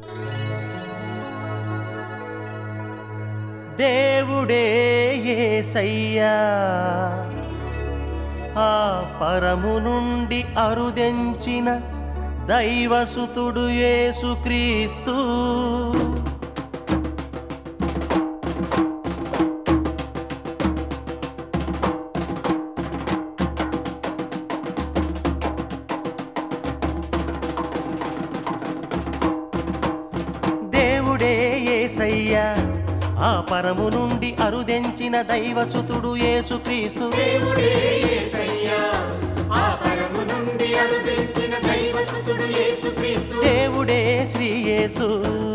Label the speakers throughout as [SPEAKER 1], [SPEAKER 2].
[SPEAKER 1] దేవుడే యేసయ్యా ఆ పరము నుండి అరుదెంచిన దైవసుతుడు యేసుక్రీస్తు దేవుడే యేసయ్యా ఆ పరము నుండి అరుదెంచిన దైవసుతుడు యేసుక్రీస్తు
[SPEAKER 2] దేవుడే యేసయ్యా ఆ పరము నుండి అరుదించిన దైవసుతుడు యేసుక్రీస్తు
[SPEAKER 1] దేవుడే శ్రీ యేసు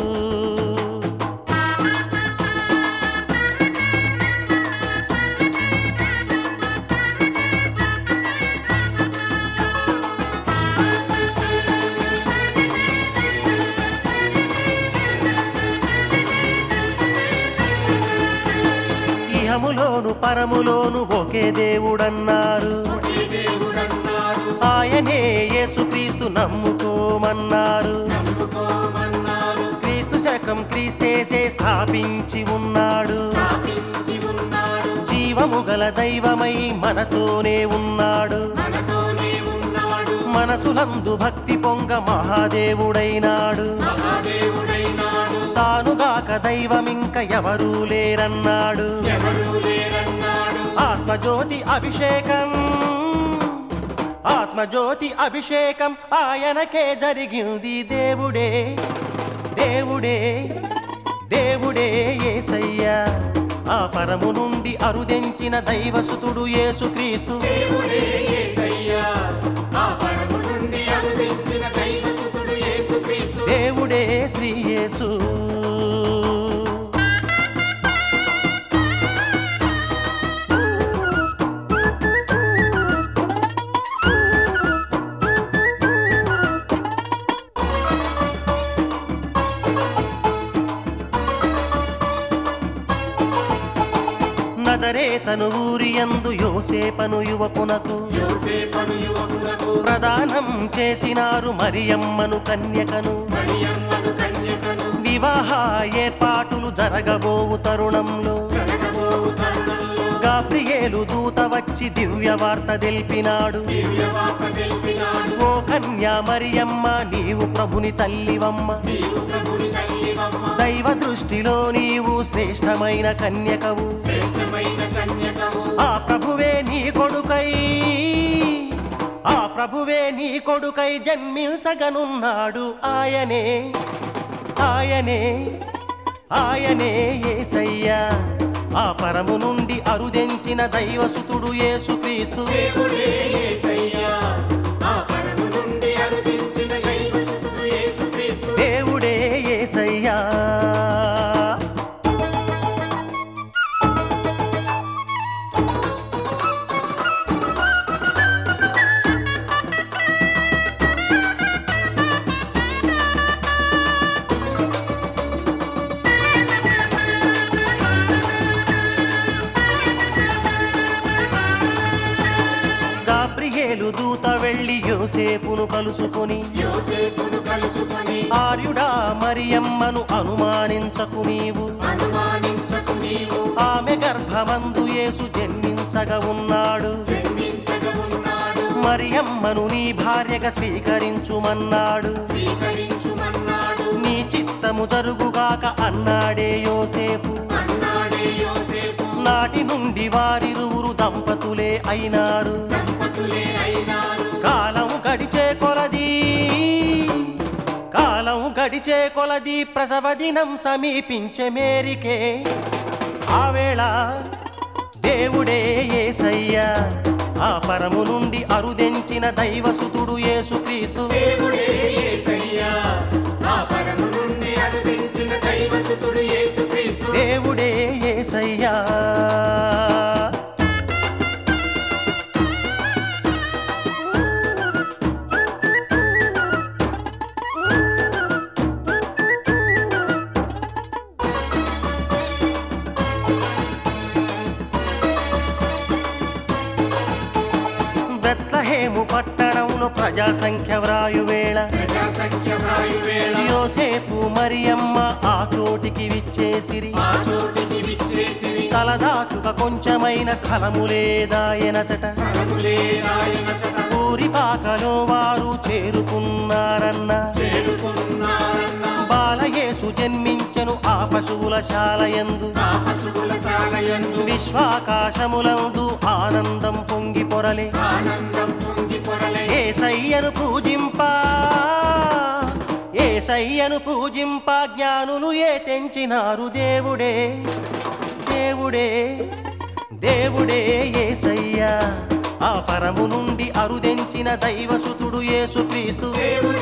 [SPEAKER 1] ఇహములోను పరములోను ఒకే దేవుడన్నారు
[SPEAKER 2] ఒకే దేవుడన్నారు
[SPEAKER 1] ఆయనే యేసుక్రీస్తు నమ్ముకోమన్నారు
[SPEAKER 2] నమ్ముకోమన్నారు
[SPEAKER 1] క్రీస్తు శకం క్రీస్తేసే స్థాపించి ఉన్నాడు
[SPEAKER 2] స్థాపించి ఉన్నాడు
[SPEAKER 1] జీవము గల దైవమై మనతోనే ఉన్నాడు
[SPEAKER 2] మనతోనే ఉన్నాడు
[SPEAKER 1] మనసులందు భక్తి పొంగ మహాదేవుడైనాడు
[SPEAKER 2] మహాదేవుడైనాడు
[SPEAKER 1] తానుగాక దైవమింక ఎవరూ లేరన్నాడు
[SPEAKER 2] ఎవరూ లేరన్నాడు
[SPEAKER 1] ఆత్మజ్యోతి అభిషేకం ఆత్మజ్యోతి అభిషేకం ఆయనకే జరిగింది దేవుడే దేవుడే దేవుడే యేసయ్యా ఆ పరము నుండి అరుదెంచిన దైవసుతుడు యేసుక్రీస్తు
[SPEAKER 2] దేవుడే యేసయ్యా ఆ పరము నుండి అరుదించిన దైవసుతుడు యేసుక్రీస్తు
[SPEAKER 1] దేవుడే శ్రీ యేసు నదరేతను ఊరి యందు యోసేపను యువకునకు
[SPEAKER 2] యోసేపను యువకులకు
[SPEAKER 1] ప్రదానం చేసినారు మరియమ్మను కన్యకను
[SPEAKER 2] మరియమ్మను కన్యకను
[SPEAKER 1] వివాహ ఏర్పాటులు జరగబోవు తరుణంలో
[SPEAKER 2] జరగబోవు తరుణంలో
[SPEAKER 1] గాబ్రియేలు దూత వచ్చి దివ్య వార్త తెలిపినాడు
[SPEAKER 2] దివ్యవార్త తెలిపినాడు
[SPEAKER 1] ఓ కన్యా మరియమ్మ నీవు ప్రభుని తల్లివమ్మ
[SPEAKER 2] నీవు ప్రభుని తల్లివమ్మ
[SPEAKER 1] దైవ దృష్టిలో నీవు శ్రేష్టమైన కన్యకవు
[SPEAKER 2] శ్రేష్టమైన కన్యకవు
[SPEAKER 1] ఆ ప్రభువే నీ కొడుకై ఆ ప్రభువే నీ కొడుకై జన్మించగనున్నాడు ఆయనే ఆయనే ఆయనే యేసయ్యా ఆ పరము నుండి అరుదెంచిన దైవసుతుడు యేసుక్రీస్తు
[SPEAKER 2] దేవుడే యేసయ్యా ఆ పరము నుండి అరుదించిన దైవసుతుడు యేసుక్రీస్తు
[SPEAKER 1] దేవుడే యేసయ్యా గాబ్రియేలు దూత వెళ్ళి యోసేపును కలుసుకొని
[SPEAKER 2] యోసేపును కలుసుకొని
[SPEAKER 1] ఆర్యుడా మరియమ్మను అనుమానించకు నీవు
[SPEAKER 2] అనుమానించకు నీవు
[SPEAKER 1] ఆమె గర్భమందు యేసు జన్మించగా ఉన్నాడు
[SPEAKER 2] జన్మించగా ఉన్నాడు
[SPEAKER 1] మరియమ్మను నీ భార్యగా స్వీకరించుమన్నాడు
[SPEAKER 2] స్వీకరించుమన్నాడు
[SPEAKER 1] నీ చిత్తము జరుగుగాక అన్నాడే యోసేపు
[SPEAKER 2] అన్నాడే యోసేపు
[SPEAKER 1] నాటి నుండి వారిరువురు దంపతులే అయినారు
[SPEAKER 2] దంపతులే అయినారు
[SPEAKER 1] కాలం గడిచే కొలది కాలం గడిచే కొలది ప్రసవ దినం సమీపించే మేరికే ఆవేళ దేవుడే యేసయ్యా ఆ పరము నుండి అరుదెంచిన దైవసుతుడు యేసుక్రీస్తు
[SPEAKER 2] దేవుడే యేసయ్యా ఆ పరము నుండి అరుదించిన దైవసుతుడు యేసుక్రీస్తు
[SPEAKER 1] దేవుడే యేసయ్యా బెత్లహేము పట్టణంలో ప్రజా సంఖ్య వ్రాయువేళ
[SPEAKER 2] ప్రజాసంఖ్య వ్రాయువేళ
[SPEAKER 1] యోసేపు మరియమ్మ ఆ చోటికి విచ్చేసిరి
[SPEAKER 2] ఆ చోటికి విచ్చేసిరి
[SPEAKER 1] తలదాచుక కొంచెమైన స్థలము లేదాయనచట
[SPEAKER 2] స్థలములే రాయన చట
[SPEAKER 1] ఊరి పాకలో వారు చేరుకున్నారన్న
[SPEAKER 2] చేరుకున్నారన్న
[SPEAKER 1] బాలయేసు జన్మించను ఆ పశువుల శాలయందు
[SPEAKER 2] ఆ పశువుల శాలయందు
[SPEAKER 1] విశ్వాకాశములందు ఆనందం పొంగి పొరలే
[SPEAKER 2] ఆనందం పొంగి పొరలే
[SPEAKER 1] ఏసయ్యను పూజింప ఏసయ్యను పూజింప జ్ఞానులు ఏ తెంచినారు దేవుడే దేవుడే దేవుడే ఏసయ్య ఆ పరము నుండి అరుదెంచిన దైవసుతుడు యేసుక్రీస్తు
[SPEAKER 2] దేవుడే